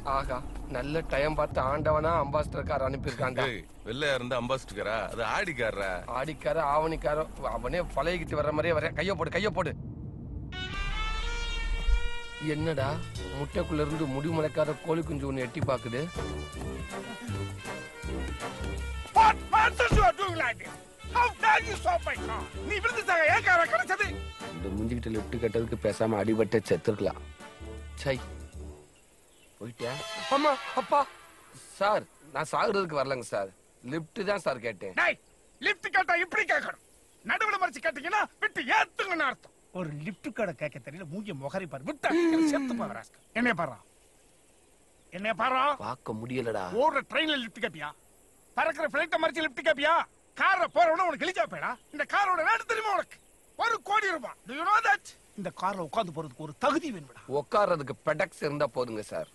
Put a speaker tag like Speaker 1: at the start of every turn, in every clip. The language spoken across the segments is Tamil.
Speaker 1: ஆகா நல்ல டைம் பார்த்து ஆண்டவனா அம்பாசிடர் கார் அனுப்பியிருக்காண்டா
Speaker 2: ஏய் வெள்ளையா இருந்தா அம்பாசிடரா அது ஆடிக்காரரா
Speaker 1: ஆடிக்கார ஆவணிக்காரோ அவனே பழகிட்டு வர்ற மாதிரியே வர கைய போடு கைய போடு என்னடா முட்டைக்குள்ள இருந்து முடி முளைக்காத கோழி குஞ்சு ஒண்ணு எட்டி பாக்குது
Speaker 3: What nonsense you are doing like this? How dare you stop my car? நீ விழுந்துட்டாங்க ஏன் கார கிடைச்சது
Speaker 1: இந்த முஞ்சிக்கிட்ட லிஃப்ட் கட்டதுக்கு பேசாம அடிபட்ட செத்துருக்கலாம் சை போயிட்டியா அம்மா அப்பா சார் நான் சாகுறதுக்கு வரலங்க சார் லிஃப்ட் தான் சார் கேட்டேன்
Speaker 3: டேய் லிஃப்ட் கேட்டா இப்படி கேட்கணும் நடுவுல மறைச்சு கேட்டீங்கன்னா விட்டு ஏத்துங்கன்னு அர்த்தம் ஒரு லிஃப்ட் கடை கேட்க தெரியல மூஞ்சி முகரி பாரு விட்டா செத்து போவரா என்னைய பாரு என்னைய பாரு
Speaker 1: பார்க்க முடியலடா
Speaker 3: ஓடுற ட்ரெயின்ல லிஃப்ட் கேப்பியா பறக்கிற பிளைட்ட மறைச்சு லிஃப்ட் கேப்பியா கார்ல போறவன உனக்கு கிழிச்சா போயிடா இந்த காரோட ரேட் தெரியுமா உனக்கு ஒரு கோடி ரூபாய் Do you know that? இந்த கார்ல உட்கார்ந்து போறதுக்கு ஒரு தகுதி வேணும்டா
Speaker 1: உட்கார்றதுக்கு பெடக்ஸ் இருந்தா போதுங்க சார்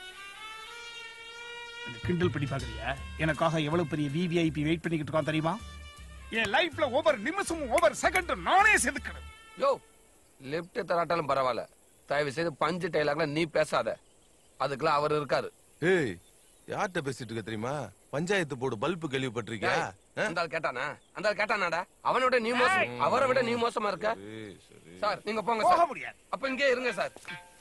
Speaker 3: இந்த கிண்டல் பண்ணி பாக்குறியா எனக்காக எவ்வளவு பெரிய விவிஐபி வெயிட் பண்ணிக்கிட்டு இருக்கான் தெரியுமா என் லைஃப்ல ஒவ்வொரு நிமிஷமும் ஒவ்வொரு செகண்டும் நானே செதுக்கணும்
Speaker 1: யோ லிஃப்ட் தராட்டாலும் பரவாயில்ல தயவு செய்து பஞ்சு டைலாக்ல நீ பேசாத அதுக்கெல்லாம் அவர் இருக்காரு
Speaker 2: ஏய் யார்கிட்ட பேசிட்டு இருக்க தெரியுமா பஞ்சாயத்து போர்டு பல்பு கேள்விப்பட்டிருக்கியா
Speaker 1: டேய், அந்த ஆள் கேட்டானா அந்த ஆள் கேட்டானாடா அவனை விட நீ மோசம் அவரை விட நீ மோசமா இருக்க
Speaker 2: சரி சரி
Speaker 1: சார் நீங்க போங்க
Speaker 3: போக
Speaker 1: சார்
Speaker 3: முடியாது
Speaker 1: அப்ப இங்கே இருங்க சார்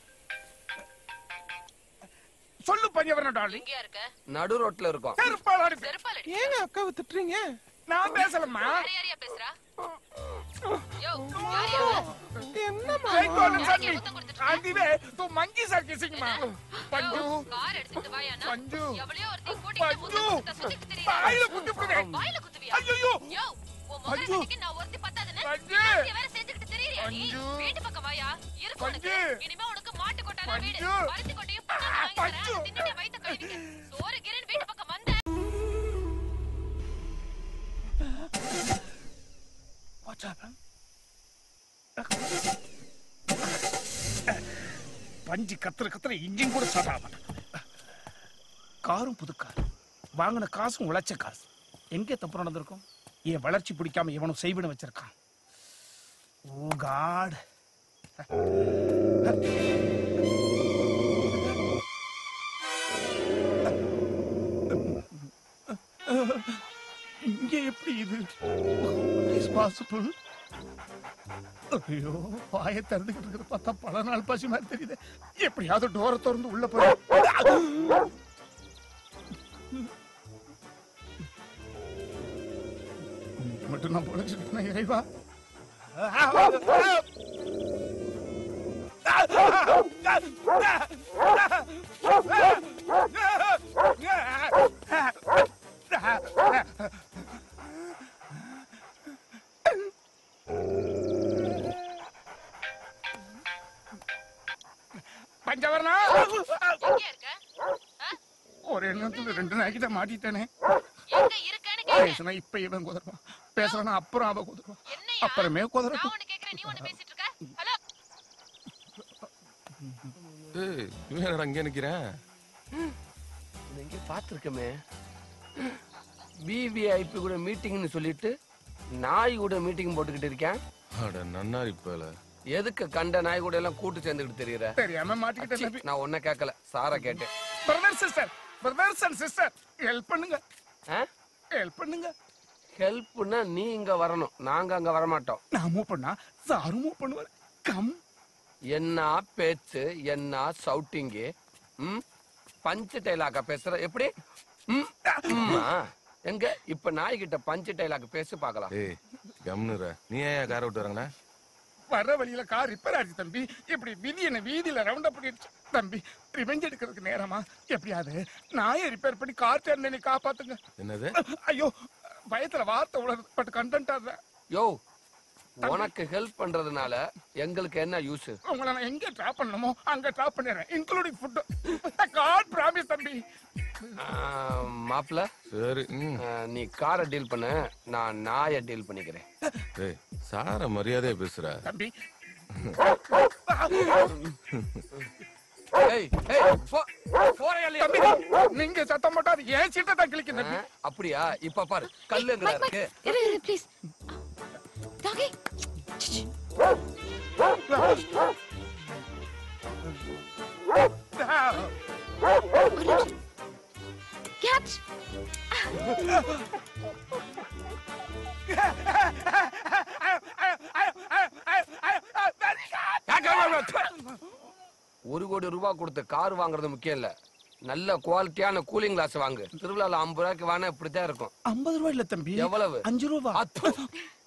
Speaker 3: சொல்லு பஞ்சவரன் டார்லிங்
Speaker 4: எங்கேயா இருக்க
Speaker 1: நடு ரோட்ல இருக்கோம்
Speaker 3: செருப்பால் அடிப்பேன்
Speaker 4: செருப்பால் அடி
Speaker 5: ஏங்க அக்காவை திட்டுறீங்க
Speaker 3: நான் பேசலம்மா
Speaker 4: யார் யாரையா பேசுறா யோ யார் யார்
Speaker 5: என்னம்மா
Speaker 3: Take one and
Speaker 4: யாருக்கு
Speaker 3: send me.
Speaker 4: முத்தம் கொடுத்துட்டு இருக்க?
Speaker 3: அதுவே தூ மங்கி சார் கிசிங்கம்மா பஞ்சு
Speaker 4: யோ, கார் எடுத்துட்டு வாயாண்ணா.
Speaker 3: பஞ்சு.
Speaker 4: எவளையோ ஒருத்தி கூட்டிக்கிட்டு முத்தம்
Speaker 3: பஞ்சு.
Speaker 4: கொடுத்தா சுத்திட்டு திரியுற.
Speaker 3: வாயில குத்தி விடுவேன்
Speaker 4: வாயில குத்துவியா?
Speaker 3: ஐயையோ.
Speaker 4: யோ, உன் முகர
Speaker 3: பஞ்சு.
Speaker 4: கட்டிக்கு நான் ஒருத்தி பத்தாதுன்னு
Speaker 3: பஞ்சு.
Speaker 4: இன்னாசிய வேற செஞ்சுக்கிட்டு திரியிறியா நீ?
Speaker 3: பஞ்சு.
Speaker 4: வீட்டு பக்கம் வாயா. இருக்கு
Speaker 3: பஞ்சு.
Speaker 4: உனக்கு. இனிமே உனக்கு மாட்டு கொட்டான வீடு.
Speaker 3: பஞ்சு.
Speaker 4: பருத்தி கொட்டையும் புண்ணாக்கும் வாங்கி தரேன்.
Speaker 3: பஞ்சு.
Speaker 4: அதை தின்னுட்டு வயித்தை கழுவிக்க. சோறு கீரைன்னு வீட்டு பக்கம் வந்த
Speaker 3: What's happened? பஞ்சு கத்துற கத்துற இன்ஜின் கூட ஸ்டார்ட் ஆக மாட்டேன் காரும் புது கார் வாங்கின காசும் உழைச்ச காசு எங்கே தப்பு நடந்திருக்கும் என் வளர்ச்சி பிடிக்காம இவனும் செய்வின வச்சிருக்கான் ஓ காட் இங்க எப்படி இது இஸ் பாசிபிள் ஐயோ வாயை திறந்துகிட்டு இருக்கிறத பார்த்தா பல நாள் பசி மாதிரி தெரியுது எப்படியாவது டோரை திறந்து உள்ள போய் மட்டும் நான் பொழைச்சிட்டு இறைவா பஞ்சவரணா
Speaker 4: எங்கேயா இருக்க ஆ?
Speaker 3: ஒரு எண்ணத்துல ரெண்டு நாய்க்கு தான் மாட்டிட்டேனே
Speaker 4: எங்க இருக்கேன்னு கேட்டேன்.
Speaker 3: பேசுனா இப்ப இவன் குதிருவான் பேசுறானா அப்புறம் அவ குதிருவான்
Speaker 4: என்னையா?
Speaker 3: அப்புறமே
Speaker 4: நான்
Speaker 3: குதிரட்டும்
Speaker 4: ஒண்ணு கேக்குறேன், நீ ஒண்ணு பேசிட்டு இருக்க. ஹலோ
Speaker 2: ஏய் இவன் என்னடா இங்க நிக்கிறேன்
Speaker 1: இதை எங்கேயோ பார்த்துருக்கமே விவிஐபி கூட மீட்டிங்னு சொல்லிட்டு நாய் கூட மீட்டிங் போட்டுக்கிட்டு இருக்கேன்
Speaker 2: அட நன்னாரி பேல
Speaker 1: எதுக்கு கண்ட நாய் கூட எல்லாம் கூட்டு சேர்ந்துக்கிட்டு தெரியற
Speaker 3: தெரியாம மாட்டிக்கிட்டேன்
Speaker 1: ச்சீ, நான் ஒன்ன கேட்கல சாரா கேட்டேன்
Speaker 3: brother sister brothers and sister help பண்ணுங்க ஹெல்ப் பண்ணுங்க
Speaker 1: ஹெல்ப்னா நீ இங்க வரணும் நாங்க அங்க வரமாட்டோம்
Speaker 3: நான் மூவ் பண்ணா சாரும் மூவ் பண்ணுவார் கம்
Speaker 1: என்ன பேச்சு என்ன சவுட்டிங்கு ம் பஞ்சு டைலாக்கா பேசுற எப்படி ம், ம்மா. எங்க இப்ப நாய்கிட்ட பஞ்சு டைலாக் பேசி பார்க்கலாம்
Speaker 2: ஏய் கம்னுற நீ ஏன் காரை விட்டு வரங்கண்ணா
Speaker 3: வர வழியில கார் ரிப்பேர் ஆச்சு தம்பி இப்படி விதி என்ன வீதியில ரவுண்ட் அப் பண்ணிடுச்சு தம்பி ரிவெஞ்ச் எடுக்கிறதுக்கு நேரமா எப்படியாவது நாயை ரிப்பேர் பண்ணி கார் டேர்ன் காப்பாத்துங்க
Speaker 2: என்னது
Speaker 3: ஐயோ பயத்துல வார்த்தை உலர் பட் கண்டென்ட் ஆடுறேன்
Speaker 1: யோ உனக்கு ஹெல்ப் பண்றதுனால எங்களுக்கு என்ன யூஸ்
Speaker 3: உங்களை நான் எங்க டிராப் பண்ணணுமோ அங்க டிராப் பண்ணிடுறேன் இன்க்ளூடிங் ஃபுட் காட் ப்ராமிஸ் தம்பி
Speaker 1: மாப்பிள்ள
Speaker 2: சரி ம்
Speaker 1: நீ காரை டீல் பண்ண நான் நாயை டீல் பண்ணிக்கிறேன்
Speaker 2: ஏய் சார மரியாதையா பேசுற
Speaker 3: தம்பி
Speaker 1: ஏய் ஏய் போ போறியா இல்லையா?
Speaker 3: தம்பி நீங்க சத்தம் போட்டா அது ஏன் சீட்டை தான் கிளிக்கும்
Speaker 1: ஆ,
Speaker 3: தம்பி
Speaker 1: அப்படியா இப்ப பாரு கல்லுங்களா இருக்கு
Speaker 4: இரு இரு ப்ளீஸ் டாகி
Speaker 3: Ah!
Speaker 4: மச்
Speaker 1: ஒரு கோடி ரூபாய் கொடுத்து கார் வாங்குறது முக்கியம் இல்ல நல்ல குவாலிட்டியான கூலிங் கிளாஸ் வாங்கு திருவிழால ஐம்பது ரூபாய்க்கு வாங்கினா இப்படித்தான் இருக்கும்
Speaker 3: ஐம்பது ரூபாய் இல்ல தம்பி
Speaker 1: எவ்வளவு
Speaker 3: அஞ்சு ரூபா
Speaker 1: அத்து.